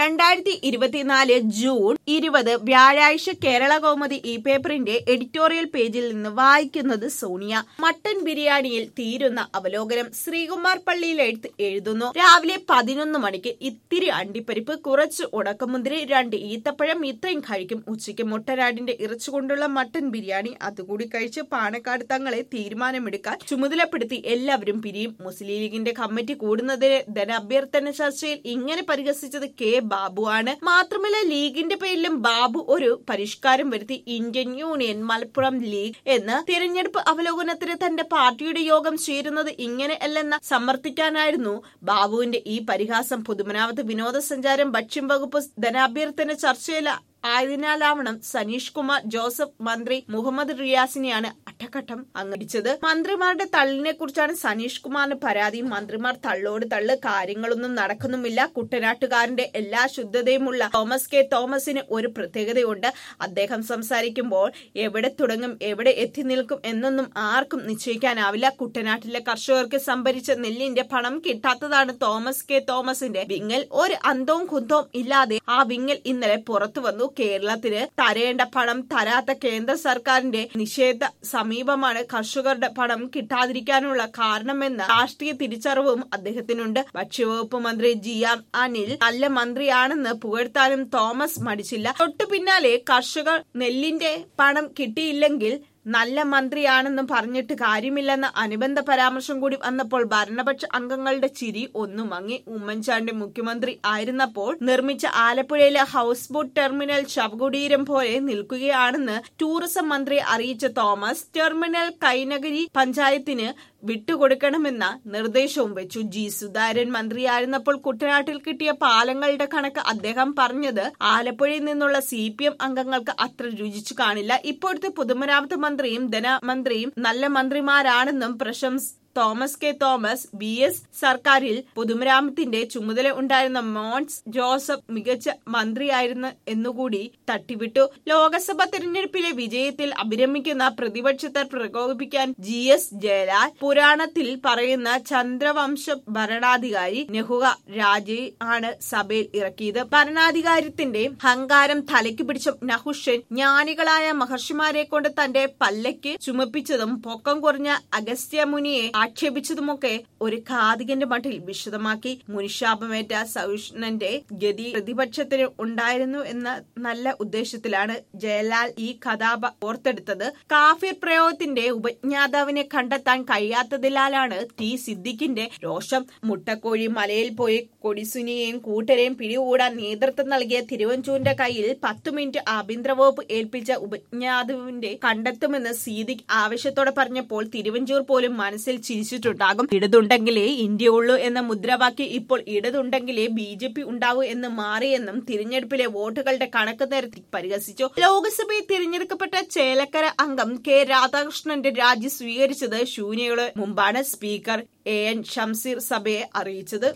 രണ്ടായിരത്തി ഇരുപത്തിനാല് ജൂൺ ഇരുപത് വ്യാഴാഴ്ച കേരള കൗമുദി ഈ പേപ്പറിന്റെ എഡിറ്റോറിയൽ പേജിൽ നിന്ന് വായിക്കുന്നത് സോണിയ മട്ടൻ ബിരിയാണിയിൽ തീരുന്ന അവലോകനം ശ്രീകുമാർ പള്ളിയിൽ എഴുത്ത് എഴുതുന്നു രാവിലെ പതിനൊന്ന് മണിക്ക് ഇത്തിരി അണ്ടിപ്പരിപ്പ് കുറച്ച് ഉണക്കമുന്തിരി രണ്ട് ഈത്തപ്പഴം ഇത്രയും കഴിക്കും ഉച്ചയ്ക്ക് മുട്ടനാടിന്റെ ഇറച്ചി കൊണ്ടുള്ള മട്ടൻ ബിരിയാണി അതുകൂടി കഴിച്ച് പാണക്കാട് തങ്ങളെ തീരുമാനമെടുക്കാൻ ചുമതലപ്പെടുത്തി എല്ലാവരും പിരിയും മുസ്ലിം ലീഗിന്റെ കമ്മിറ്റി കൂടുന്നതിന് ധനാഭ്യർത്ഥന ചർച്ചയിൽ ഇങ്ങനെ പരിഹസിച്ചത് കെ ബാബു ആണ് മാത്രമല്ല ലീഗിന്റെ പേരിലും ബാബു ഒരു പരിഷ്കാരം വരുത്തി ഇന്ത്യൻ യൂണിയൻ മലപ്പുറം ലീഗ് എന്ന് തിരഞ്ഞെടുപ്പ് അവലോകനത്തിന് തന്റെ പാർട്ടിയുടെ യോഗം ചേരുന്നത് ഇങ്ങനെയല്ലെന്ന് സമർത്ഥിക്കാനായിരുന്നു ബാബുവിന്റെ ഈ പരിഹാസം പൊതുമരാമത്ത് വിനോദസഞ്ചാരം ഭക്ഷ്യം വകുപ്പ് ധനാഭ്യർത്ഥന ചർച്ചയിൽ ആയതിനാലാവണം സനീഷ് കുമാർ ജോസഫ് മന്ത്രി മുഹമ്മദ് റിയാസിനെയാണ് അട്ടഘട്ടം അംഗടിച്ചത് മന്ത്രിമാരുടെ തള്ളിനെ കുറിച്ചാണ് സനീഷ് കുമാറിന് പരാതി മന്ത്രിമാർ തള്ളോട് തള്ള് കാര്യങ്ങളൊന്നും നടക്കുന്നുമില്ല കുട്ടനാട്ടുകാരന്റെ എല്ലാ ശുദ്ധതയുമുള്ള തോമസ് കെ തോമസിന് ഒരു പ്രത്യേകതയുണ്ട് അദ്ദേഹം സംസാരിക്കുമ്പോൾ എവിടെ തുടങ്ങും എവിടെ എത്തി നിൽക്കും എന്നൊന്നും ആർക്കും നിശ്ചയിക്കാനാവില്ല കുട്ടനാട്ടിലെ കർഷകർക്ക് സംഭരിച്ച നെല്ലിന്റെ പണം കിട്ടാത്തതാണ് തോമസ് കെ തോമസിന്റെ വിങ്ങൽ ഒരു അന്തവും കുന്തവും ഇല്ലാതെ ആ വിങ്ങൽ ഇന്നലെ പുറത്തു വന്നു കേരളത്തിന് തരേണ്ട പണം തരാത്ത കേന്ദ്ര സർക്കാരിന്റെ നിഷേധ സമീപമാണ് കർഷകരുടെ പണം കിട്ടാതിരിക്കാനുള്ള കാരണമെന്ന രാഷ്ട്രീയ തിരിച്ചറിവും അദ്ദേഹത്തിനുണ്ട് ഭക്ഷ്യവകുപ്പ് മന്ത്രി ജി ആർ അനിൽ നല്ല മന്ത്രിയാണെന്ന് പുകഴ്ത്താനും തോമസ് മടിച്ചില്ല തൊട്ടു പിന്നാലെ കർഷകർ നെല്ലിന്റെ പണം കിട്ടിയില്ലെങ്കിൽ നല്ല മന്ത്രിയാണെന്നും പറഞ്ഞിട്ട് കാര്യമില്ലെന്ന അനുബന്ധ പരാമർശം കൂടി വന്നപ്പോൾ ഭരണപക്ഷ അംഗങ്ങളുടെ ചിരി ഒന്നു മങ്ങി ഉമ്മൻചാണ്ടി മുഖ്യമന്ത്രി ആയിരുന്നപ്പോൾ നിർമ്മിച്ച ആലപ്പുഴയിലെ ഹൗസ് ബോട്ട് ടെർമിനൽ ശവകുടീരം പോലെ നിൽക്കുകയാണെന്ന് ടൂറിസം മന്ത്രി അറിയിച്ച തോമസ് ടെർമിനൽ കൈനഗരി പഞ്ചായത്തിന് വിട്ടുകൊടുക്കണമെന്ന നിർദ്ദേശവും വെച്ചു ജി സുധാരൻ മന്ത്രിയായിരുന്നപ്പോൾ കുട്ടനാട്ടിൽ കിട്ടിയ പാലങ്ങളുടെ കണക്ക് അദ്ദേഹം പറഞ്ഞത് ആലപ്പുഴയിൽ നിന്നുള്ള സി പി എം അംഗങ്ങൾക്ക് അത്ര രുചിച്ചു കാണില്ല ഇപ്പോഴത്തെ പൊതുമരാമത്ത് മന്ത്രിയും ധനമന്ത്രിയും നല്ല മന്ത്രിമാരാണെന്നും പ്രശംസ Thomas K Thomas B S സർക്കാരിൽ പൊതുമരാമത്തിന്റെ ചുമതല ഉണ്ടായിരുന്ന മോൻസ് ജോസഫ് മികച്ച മന്ത്രിയായിരുന്നു എന്നുകൂടി തട്ടിവിട്ടു ലോക്സഭ തെരഞ്ഞെടുപ്പിലെ വിജയത്തിൽ അഭിരമിക്കുന്ന പ്രതിപക്ഷത്തെ പ്രകോപിപ്പിക്കാൻ ജി എസ് ജയലാൽ പുരാണത്തിൽ പറയുന്ന ചന്ദ്രവംശ ഭരണാധികാരി നെഹുക രാജെ ആണ് സഭയിൽ ഇറക്കിയത് ഭരണാധികാരത്തിന്റെ അഹങ്കാരം തലയ്ക്ക് പിടിച്ച നഹുഷൻ ജ്ഞാനികളായ മഹർഷിമാരെ കൊണ്ട് തന്റെ പല്ലയ്ക്ക് ചുമപ്പിച്ചതും പൊക്കം കുറഞ്ഞ അഗസ്ത്യമുനിയെ ആക്ഷേപിച്ചതുമൊക്കെ ഒരു കാതികന്റെ മട്ടിൽ വിശദമാക്കി മുനിശാപമേറ്റ സൗഷ്ണന്റെ ഗതി പ്രതിപക്ഷത്തിന് ഉണ്ടായിരുന്നു എന്ന നല്ല ഉദ്ദേശത്തിലാണ് ജയലാൽ ഈ കഥാപ ഓർത്തെടുത്തത് കാഫിർ പ്രയോഗത്തിന്റെ ഉപജ്ഞാതാവിനെ കണ്ടെത്താൻ കഴിയാത്തതിനാലാണ് ടി സിദ്ദിഖിന്റെ രോഷം മുട്ടക്കോഴി മലയിൽ പോയി കൊടിസുനിയെയും കൂട്ടരെയും പിടികൂടാൻ നേതൃത്വം നൽകിയ തിരുവഞ്ചൂരിന്റെ കയ്യിൽ പത്തു മിനിറ്റ് ആഭ്യന്തര വകുപ്പ് ഏൽപ്പിച്ച ഉപജ്ഞാതാവിന്റെ കണ്ടെത്തുമെന്ന് സീദിഖ് ആവശ്യത്തോടെ പറഞ്ഞപ്പോൾ തിരുവഞ്ചൂർ പോലും മനസ്സിൽ ചിരിച്ചിട്ടുണ്ടാകും ഇടതുണ്ടെങ്കിലേ ഇന്ത്യ ഉള്ളൂ എന്ന മുദ്രാവാക്യം ഇപ്പോൾ ഇടതുണ്ടെങ്കിലേ ബി ജെ പി ഉണ്ടാവൂ എന്ന് മാറിയെന്നും തിരഞ്ഞെടുപ്പിലെ വോട്ടുകളുടെ കണക്ക് നിരത്തി പരിഹസിച്ചു ലോക്സഭയിൽ തിരഞ്ഞെടുക്കപ്പെട്ട ചേലക്കര അംഗം കെ രാധാകൃഷ്ണന്റെ രാജി സ്വീകരിച്ചത് ശൂന്യയുടെ മുമ്പാണ് സ്പീക്കർ എ എൻ ഷംസീർ സഭയെ അറിയിച്ചത്